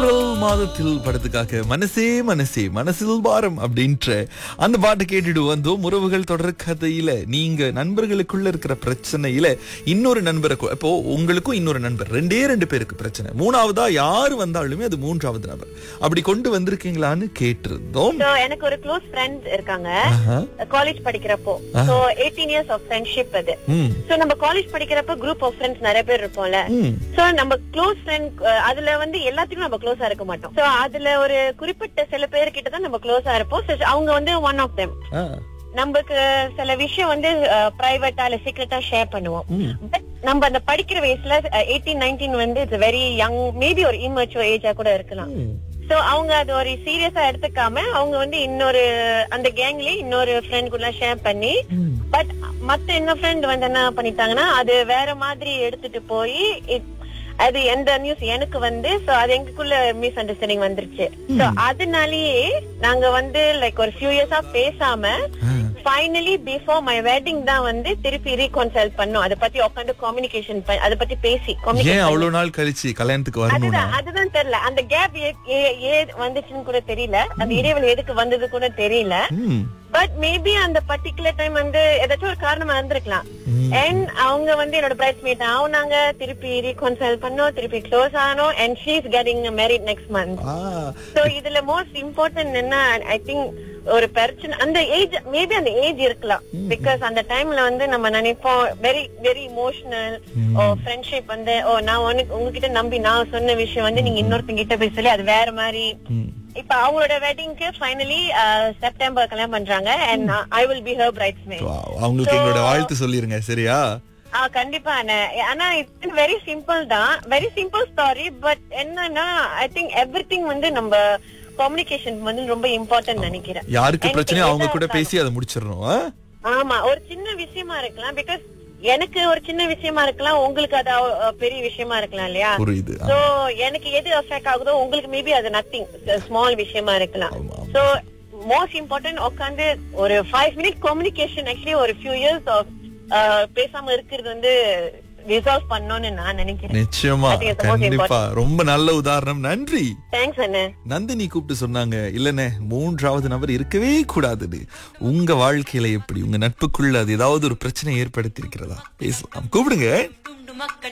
April மாதத்தில் படத்துக்காக மனசே மனசே மனசில் பாரம் அப்படின்ற அந்த பாட்டு கேட்டுட்டு வந்தோம் உறவுகள் தொடர் கதையில நீங்க நண்பர்களுக்குள்ள இருக்கிற பிரச்சனையில இன்னொரு நண்பரை கொ- இப்போ உங்களுக்கும் இன்னொரு நண்பர் ரெண்டே ரெண்டு பேருக்கு பிரச்சனை மூணாவதா யாரு வந்தாலுமே அது மூன்றாவது நபர் அப்படி கொண்டு வந்திருக்கீங்களான்னு கேட்டிருந்தோம் So, எனக்கு ஒரு க்ளோஸ் ஃப்ரெண்ட் இருக்காங்க ஆஹா. காலேஜ் படிக்கிறப்போ so eighteen years of friendship அது ம் சோ நம்ம காலேஜ் படிக்கிறப்ப குரூப் ஆஃப் ஃப்ரெண்ட்ஸ் நிறைய பேர் இருப்போம்ல ம் சோ நம்ம க்ளோஸ் ஃப்ரெண்ட் அதுல வந்து எல்லாத்துக்கும் நம்ம க்ளோஸா இருக்க மாட்டோம் சோ அதுல ஒரு குறிப்பிட்ட சில பேர் கிட்ட தான் நம்ம க்ளோஸா இருப்போம் So, அவங்க வந்து ஒன் ஆஃப் தெம் ஆ. நமக்கு சில விஷயம் வந்து பிரைவேட்டா இல்ல சீக்கிரட்டா ஷேர் பண்ணுவோம் ம். பட் நம்ம அந்த படிக்கிற வயசுல எயிட்டீன் நைன்டீன் வந்து இட்ஸ் வெரி யங் மேபி ஒரு இம்மச்சுவர் ஏஜா கூட இருக்கலாம் ம். சோ அவங்க அது ஒரு சீரியஸா எடுத்துக்காம அவங்க வந்து இன்னொரு அந்த கேங்லயே இன்னொரு ஃப்ரெண்ட் கூட ஷேர் பண்ணி ம். பட் மத்த இன்னொரு ஃப்ரெண்ட் வந்து என்ன பண்ணிட்டாங்கன்னா அது வேற மாதிரி எடுத்துட்டு போய் it- அது எந்த நியூஸ் எனக்கு வந்து சோ அது எங்களுக்குள்ள மிஸ் அண்டர்ஸ்டாண்டிங் வந்துருச்சு சோ அதனாலயே நாங்க வந்து லைக் ஒரு ஃபியூ இயர்ஸா பேசாம ஆ. ஃபைனலி பிஃபோர் மை வெட்டிங் தான் வந்து திருப்பி ரீகன்சல் பண்ணோம் அதை பத்தி உட்காந்து கம்யூனிகேஷன் அதை பத்தி பேசி ஏன் communicate அவ்வளவு நாள் கழிச்சு கல்யாணத்துக்கு வரணும்னா அதுதான் அதுதான் தெரியல அந்த கேப் ஏ வந்துச்சுன்னு கூட தெரியல அந்த இடைவெளி எதுக்கு வந்தது கூட தெரியல ம். பட் மேபி அந்த பர்டிகுலர் டைம் வந்து ஏதாச்சும் ஒரு காரணமா இருந்திருக்கலாம் ம். அண்ட் அவங்க வந்து என்னோட பிரைட் மேட் ஆகுனாங்க திருப்பி ரீகன்சல் பண்ணோம் திருப்பி க்ளோஸ் ஆனோம் and she is getting married next month ஆ. சோ இதுல மோஸ்ட் இம்பார்ட்டன்ட் என்ன ஐ திங்க் ஒரு பிரச்சனை அந்த ஏஜ் மேபி அந்த ஏஜ் இருக்கலாம் பிகாஸ் அந்த டைம்ல வந்து நம்ம நினைப்போம் வெரி வெரி இமோஷனல் ஓ ஃப்ரெண்ட்ஷிப் வந்து ஓ நான் உனக்கு உங்ககிட்ட நம்பி நான் சொன்ன விஷயம் வந்து நீங்க இன்னொருத்தங்க கிட்ட பேசல அது வேற மாதிரி ம். இப்ப அவங்களோட வெட்டிங்க்கு ஃபைனலி செப்டம்பர் கல்யாணம் பண்றாங்க and I will be her bridesmaid Wow. அவங்களுக்கு எங்களோட வாழ்த்து சொல்லிருங்க சரியா ஆ கண்டிப்பா அண்ணே. ஆனா இட்ஸ் வெரி சிம்பிள் தான் வெரி சிம்பிள் ஸ்டாரி பட் என்னன்னா ஐ திங்க் எவ்ரி வந்து நம்ம கம்யூனிகேஷன் வந்து ரொம்ப இம்பார்ட்டன்ட் நினைக்கிறேன் யாருக்கு எனக்கு பிரச்சனையோ அவங்க எதா கூட இருந்தாலும். பேசி அதை முடிச்சிடணும் ஆ? ஆமா ஒரு சின்ன விஷயமா இருக்கலாம் பிகாஸ் எனக்கு ஒரு சின்ன விஷயமா இருக்கலாம் உங்களுக்கு அது அஹ், பெரிய விஷயமா இருக்கலாம் இல்லையா புரியுது ஆ. சோ எனக்கு எது அஃபெக்ட் ஆகுதோ உங்களுக்கு மேபி அது நத்திங் ஸ்மால் விஷயமா இருக்கலாம் ஆமா, ஆமா. சோ மோஸ்ட் இம்பார்ட்டன்ட் உட்காந்து ஒரு ஃபைவ் மினிட் கம்யூனிகேஷன் ஆக்சுவலி ஒரு ஃபியூ இயர்ஸ் ஆஃப் பேசாம இருக்கிறது வந்து ரிசால்வ் பண்ணணும்னு நான் நினைக்கிறேன் நிச்சயமா I think it's the most கண்டிப்பா ரொம்ப நல்ல உதாரணம் நன்றி தேங்க்ஸ் அண்ணே நந்தினி கூப்பிட்டு சொன்னாங்க இல்லனே மூன்றாவது நபர் இருக்கவே கூடாதுன்னு உங்க வாழ்க்கையில எப்படி உங்க நட்புக்குள்ள அது ஏதாவது ஒரு பிரச்சனை ஏற்படுத்தி இருக்கிறதா பேசலாம் கூப்பிடுங்க துண்டு மக்கள்